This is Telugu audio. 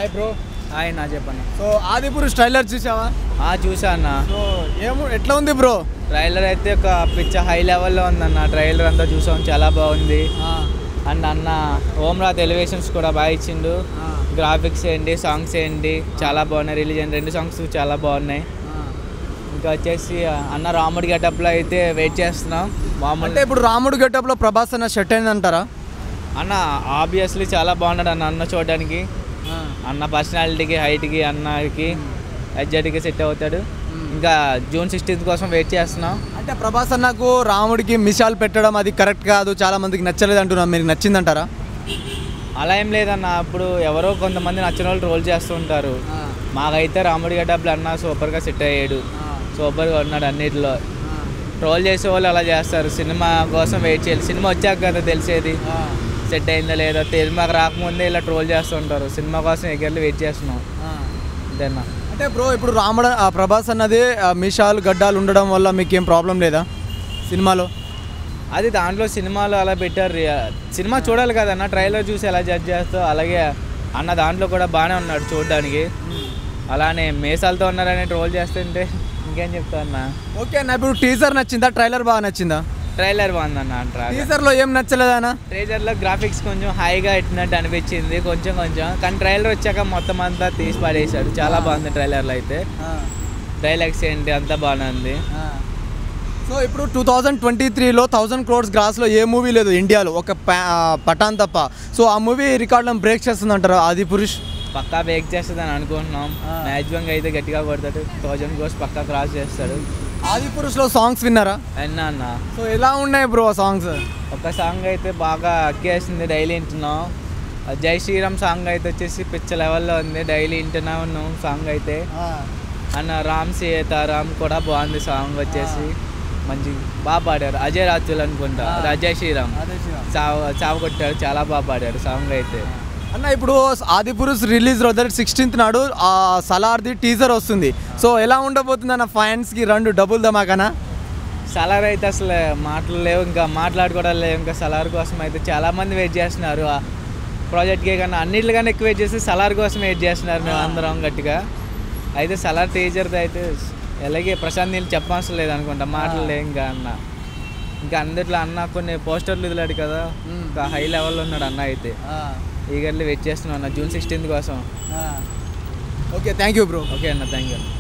హాయ్ బ్రో హాయ్ నా చెప్పన్న సో ఆది పురుష్ ట్రైలర్ చూసావా ఆ చూసా అన్న సో ఏమో ఎట్లా ఉంది బ్రో ట్రైలర్ అయితే ఒక పిచ్చ హై లెవెల్లో ఉందన్న ట్రైలర్ అంతా చూసాం చాలా బాగుంది అండ్ అన్న ఓమ్రాత్ ఎలివేషన్స్ కూడా బాగా ఇచ్చిండు గ్రాఫిక్స్ ఏంటి సాంగ్స్ ఏంటి చాలా బాగున్నాయి రిలీజ్ అయిన రెండు సాంగ్స్ చాలా బాగున్నాయి ఇంకా వచ్చేసి అన్న రాముడి గెటప్లో అయితే వెయిట్ చేస్తున్నాం అంటే మామూలు ఇప్పుడు రాముడు గెటప్ లో ప్రభాస్ అన్న షర్ట్ అయిందంటారా అన్న ఆబ్వియస్లీ చాలా బాగున్నాడు అన్న అన్న చూడడానికి అన్న పర్సనాలిటీకి హైట్కి అన్నకి ఎడ్జెట్కి సెట్ అవుతాడు ఇంకా జూన్ సిక్స్టీన్త్ కోసం వెయిట్ చేస్తున్నాం అంటే ప్రభాస్ అన్నకు రాముడికి మిషాల్ పెట్టడం అది కరెక్ట్ కాదు చాలా మందికి నచ్చలేదు అంటున్నా మీకు నచ్చిందంటారా అలా ఏం లేదన్న అప్పుడు ఎవరో కొంతమంది నచ్చిన వాళ్ళు రోల్ చేస్తూ ఉంటారు మాకైతే రాముడి గడ్డప్పుడు అన్న సూపర్గా సెట్ అయ్యాడు సూపర్గా ఉన్నాడు అన్నిటిలో ట్రోల్ చేసే వాళ్ళు అలా చేస్తారు సినిమా కోసం వెయిట్ చేయాలి సినిమా వచ్చాక కదా తెలిసేది సెట్ అయిందా లేదా సినిమాకి రాకముందే ఇలా ట్రోల్ చేస్తుంటారు సినిమా కోసం ఎగర్లు వెయిట్ చేస్తున్నాం అంతేనా అంటే బ్రో ఇప్పుడు రాముడు ఆ ప్రభాస్ అన్నది ఆ మిషాలు గడ్డాలు ఉండడం వల్ల మీకు ఏం ప్రాబ్లం లేదా సినిమాలో అది దాంట్లో సినిమాలు అలా పెట్టారు రి- సినిమా చూడాలి కదన్న ట్రైలర్ చూసి ఎలా జడ్జ్ చేస్తావు అలాగే అన్న దాంట్లో కూడా బాగానే ఉన్నాడు చూడడానికి అలానే మేసాలతో ఉన్నారని ట్రోల్ చేస్తుంటే ఇంకేం చెప్తా అన్న ఓకే అన్న ఇప్పుడు టీజర్ నచ్చిందా ట్రైలర్ బాగా నచ్చిందా ట్రైలర్ బాగుందన్న అంటారా టీజర్లో ఏం నచ్చలేదా అన్న ట్రైలర్లో గ్రాఫిక్స్ కొంచెం హైగా ఎట్టినట్టు అనిపించింది కొంచెం కొంచెం కానీ ట్రైలర్ వచ్చాక మొత్తం అంతా తీసి పడేశాడు చాలా బాగుంది ట్రైలర్లో అయితే డైలాగ్స్ ఏంటి అంతా బాగానే ఉంది సో ఇప్పుడు టూ థౌజండ్ ట్వంటీ త్రీలో థౌజండ్ క్రోడ్స్ గ్రాస్లో ఏ మూవీ లేదు ఇండియాలో ఒక పా- ఆ, పఠాన్ తప్ప సో ఆ మూవీ రికార్డులను బ్రేక్ చేస్తుందంటారా ఆది పురుష్ పక్కా బేక్ చేస్తుందని అనుకుంటున్నాం ఆ. మ్యాక్సిమం అయితే గట్టిగా కొడతాడు థౌజండ్ కోర్స్ పక్కా క్రాస్ చేస్తాడు ఆది పురుష్లో సాంగ్స్ విన్నారా అన్నా అన్న సో ఎలా ఉన్నాయి బ్రో సాంగ్స్ ఒక సాంగ్ అయితే బాగా అక్కేసింది డైలీ వింటున్నాం ఆ జై శ్రీరామ్ సాంగ్ అయితే వచ్చేసి పిచ్చ లెవెల్లో ఉంది డైలీ వింటున్నా ఉన్నాం సాంగ్ అయితే అన్న రామ్ సీతారామ్ కూడా బాగుంది సాంగ్ వచ్చేసి మంచి బాగా పాడారు అజయ్ రాజుల్ అనుకుంటా ఆ. అజయ్ శ్రీరామ్ చావ చావ కొట్టాడు చాలా బాగా పాడాడు సాంగ్ అయితే అన్న ఇప్పుడు ఆది పురుష్ రిలీజ్ రోజు సిక్స్టీన్త్ నాడు ఆ సలార్ది టీజర్ వస్తుంది సో ఎలా ఉండబోతుంది అన్న ఫ్యాన్స్కి రెండు డబుల్ ధమాకనా సలార్ అయితే అసలు మాటలు లేవు ఇంకా మాట్లాడుకోవడం లేవు ఇంకా సలార్ కోసం అయితే చాలా మంది వెయిట్ చేస్తున్నారు ఆ ప్రాజెక్ట్కి కన్నా అన్నిటికన్నా ఎక్కువ వెయిట్ చేసి సలార్ కోసం వెయిట్ చేస్తున్నారు మేము అందరం గట్టిగా అయితే సలార్ టీచర్ది అయితే ఎలాగే ప్రశాంత్ నీళ్ళు చెప్పవసరం లేదు అనుకుంటా మాటలు లేవు ఇంకా అన్న ఇంకా అందరిలో అన్న కొన్ని పోస్టర్లు వదిలాడు కదా ఇంకా హై లెవెల్లో ఉన్నాడు అన్న అయితే ఈగర్లీ వెయిట్ చేస్తున్నాను అన్న జూన్ సిక్స్టీన్త్ కోసం okay thank you bro okay అన్న థ్యాంక్ యూ